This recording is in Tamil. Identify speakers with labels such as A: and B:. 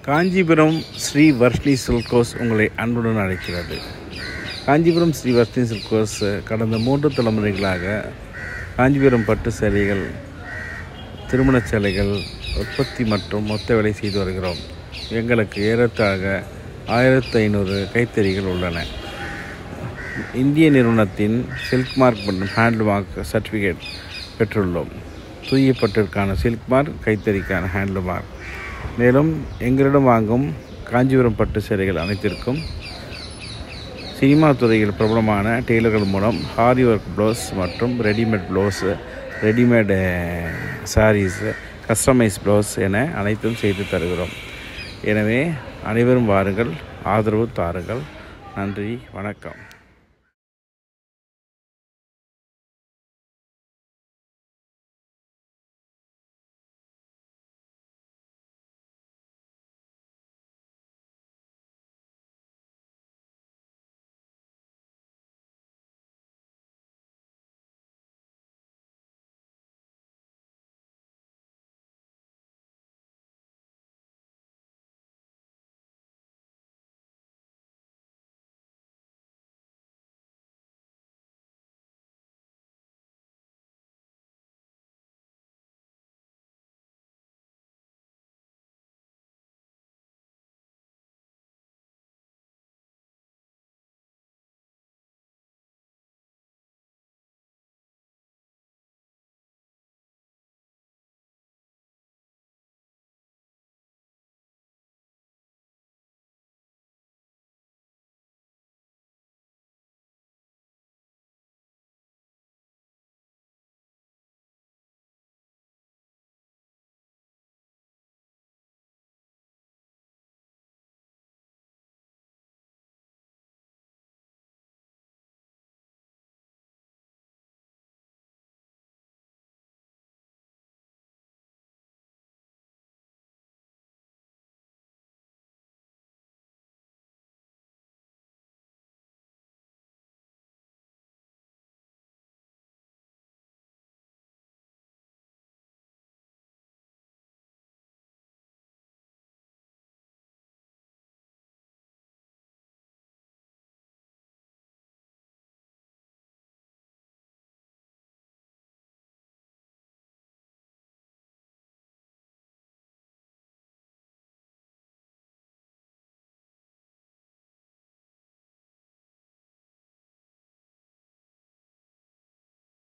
A: காஞ்சிபுரம் ஸ்ரீ வர்ஷ்ணி சில்கோஸ் உங்களை அன்புடன் அழைக்கிறது காஞ்சிபுரம் ஸ்ரீ வர்ஷ்ணி சில்கோஸ் கடந்த மூன்று தலைமுறைகளாக காஞ்சிபுரம் பட்டு சேலைகள் திருமணச் சேலைகள் உற்பத்தி மற்றும் மொத்த வேலை செய்து வருகிறோம் எங்களுக்கு ஏறத்தாக ஆயிரத்து ஐநூறு கைத்தறிகள் உள்ளன இந்திய நிறுவனத்தின் சில்க் மார்க் மற்றும் ஹேண்ட் மார்க் சர்டிஃபிகேட் பெற்றுள்ளோம் தூய பட்டிற்கான சில்க் மார்க் கைத்தறிக்கான ஹேண்ட் மார்க் மேலும் எங்களிடம் வாங்கும் காஞ்சிபுரம் பட்டு சேலைகள் அனைத்திற்கும் சினிமா துறையில் பிரபலமான டெய்லர்கள் மூலம் ஹாரி ஒர்க் ப்ளவுஸ் மற்றும் readymade blouse readymade sarees customise blouse என அனைத்தும் செய்து தருகிறோம் எனவே அனைவரும் வாருங்கள் ஆதரவு தாருங்கள் நன்றி வணக்கம்